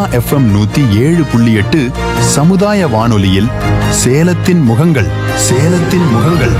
FM நூத்தி ஏழு புள்ளி எட்டு சமுதாய வானொலியில் சேலத்தின் முகங்கள் சேலத்தின் முகங்கள்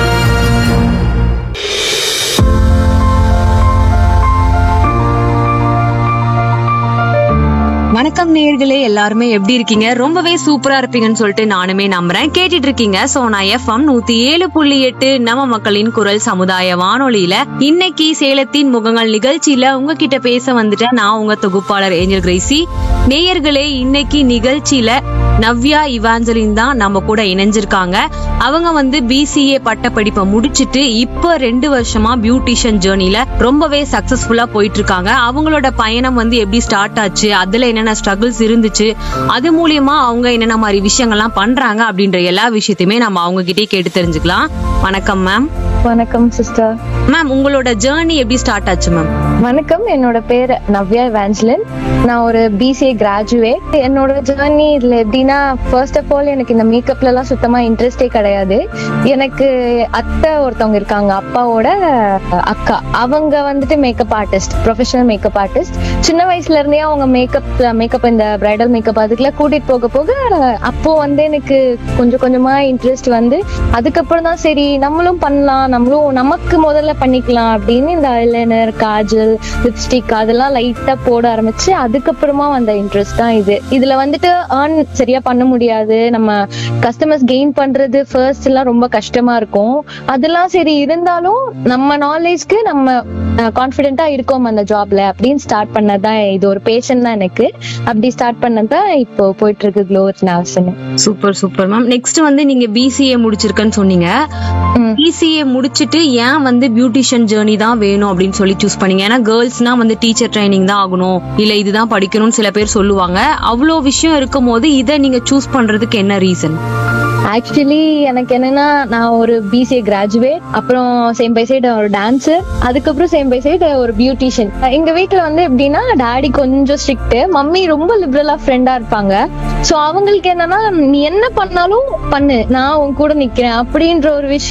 வணக்கம் நேயர்களே எல்லாருமே எப்படி இருக்கீங்க ரொம்பவே சூப்பரா இருப்பீங்கன்னு சொல்லிட்டு நானுமே நம்புறேன் கேட்டுட்டு இருக்கீங்க சோனா எஃப்எம் நூத்தி ஏழு புள்ளி எட்டு நம்ம மக்களின் குரல் சமுதாய வானொலியில இன்னைக்கு சேலத்தின் முகங்கள் நிகழ்ச்சியில உங்ககிட்ட பேச வந்துட்டேன் நான் உங்க தொகுப்பாளர் ஏஞ்சல் கிரேசி நேயர்களே இன்னைக்கு நிகழ்ச்சியில நவ்யா இவாஞ்சலின் தான் நம்ம கூட இணைஞ்சிருக்காங்க அவங்க வந்து பிசிஏ பட்ட படிப்பை முடிச்சிட்டு இப்போ ரெண்டு வருஷமா பியூட்டிஷியன் ஜேர்னில ரொம்பவே சக்சஸ்ஃபுல்லா போயிட்டு இருக்காங்க அவங்களோட பயணம் வந்து எப்படி ஸ்டார்ட் ஆச்சு அதுல என்னென்ன ஸ்ட்ரகிள்ஸ் இருந்துச்சு அது மூலியமா அவங்க என்னென்ன மாதிரி விஷயங்கள்லாம் பண்றாங்க அப்படின்ற எல்லா விஷயத்தையுமே நம்ம அவங்க கிட்டே கேட்டு தெரிஞ்சுக்கலாம் வணக்கம் மேம் வணக்கம் சிஸ்டர் மேம் உங்களோட ஜேர்னி எப்படி ஸ்டார்ட் ஆச்சு மேம் வணக்கம் என்னோட பேர் நவ்யா வேஞ்சலின் நான் ஒரு பிசிஏ கிராஜுவேட் என்னோட ஜேர்னி இதுல எப்படின்னா ஃபர்ஸ்ட் ஆஃப் ஆல் எனக்கு இந்த மேக்கப்ல எல்லாம் சுத்தமா இன்ட்ரெஸ்டே கிடையாது எனக்கு அத்தை ஒருத்தவங்க இருக்காங்க அப்பாவோட அக்கா அவங்க வந்துட்டு makeup artist professional makeup artist சின்ன வயசுல இருந்தே அவங்க மேக்கப் மேக்கப் இந்த பிரைடல் மேக்கப் அதுக்குள்ள கூட்டிட்டு போக போக அப்போ வந்து எனக்கு கொஞ்சம் கொஞ்சமா இன்ட்ரெஸ்ட் வந்து அதுக்கப்புறம் தான் சரி நம்மளும் பண்ணலாம் நம்மளும் நமக்கு முதல்ல பண்ணிக்கலாம் அப்படின்னு இந்த ஐலைனர் காஜல் லிப்ஸ்டிக் அதெல்லாம் லைட்டா போட ஆரம்பிச்சு அதுக்கப்புறமா வந்த இன்ட்ரெஸ்ட் தான் இது இதுல வந்துட்டு ஏர்ன் சரியா பண்ண முடியாது நம்ம கஸ்டமர்ஸ் கெயின் பண்றது ஃபர்ஸ்ட் எல்லாம் ரொம்ப கஷ்டமா இருக்கும் அதெல்லாம் சரி இருந்தாலும் நம்ம நாலேஜ்க்கு நம்ம கான்பிடென்ட்டா இருக்கோம் அந்த ஜாப்ல அப்படின்னு ஸ்டார்ட் பண்ணதான் இது ஒரு பேஷன் தான் எனக்கு அப்படி ஸ்டார்ட் பண்ணதான் இப்போ போயிட்டு இருக்கு க்ளோர் நாவசன் சூப்பர் சூப்பர் மேம் நெக்ஸ்ட் வந்து நீங்க பிசிஏ முடிச்சிருக்கேன்னு சொன்னீங்க ம். பிசிஏ முடிச்சிட்டு ஏன் வந்து பியூட்டிஷியன் ஜேர்னி தான் வேணும் அப்படின்னு சொல்லி சூஸ் பண்ணீங்க ஏன்னா கேர்ள்ஸ்னா வந்து டீச்சர் ட்ரைனிங் தான் ஆகணும் இல்ல இதுதான் படிக்கணும்னு சில பேர் சொல்லுவாங்க அவ்வளோ விஷயம் இருக்கும் போது இதை நீங்க சூஸ் பண்றதுக்கு என்ன ரீசன் ஆக்சுவலி எனக்கு என்னன்னா நான் ஒரு பிசிஏ கிராஜுவேட் அப்புறம் சேம் பை சைடு ஒரு டான்ஸர் அதுக்கப்புறம் சேம் பை சைடு ஒரு பியூட்டிஷியன் எங்க வீட்ல வந்து எப்படின்னா டாடி கொஞ்சம் ஸ்ட்ரிக்ட் மம்மி ரொம்ப லிபரலா ஃப்ரெண்டா இருப்பாங்க சோ அவங்களுக்கு என்னன்னா நீ என்ன பண்ணாலும் பண்ணு நான் உன் கூட நிக்கிறேன் அப்படின்ற ஒரு விஷயம்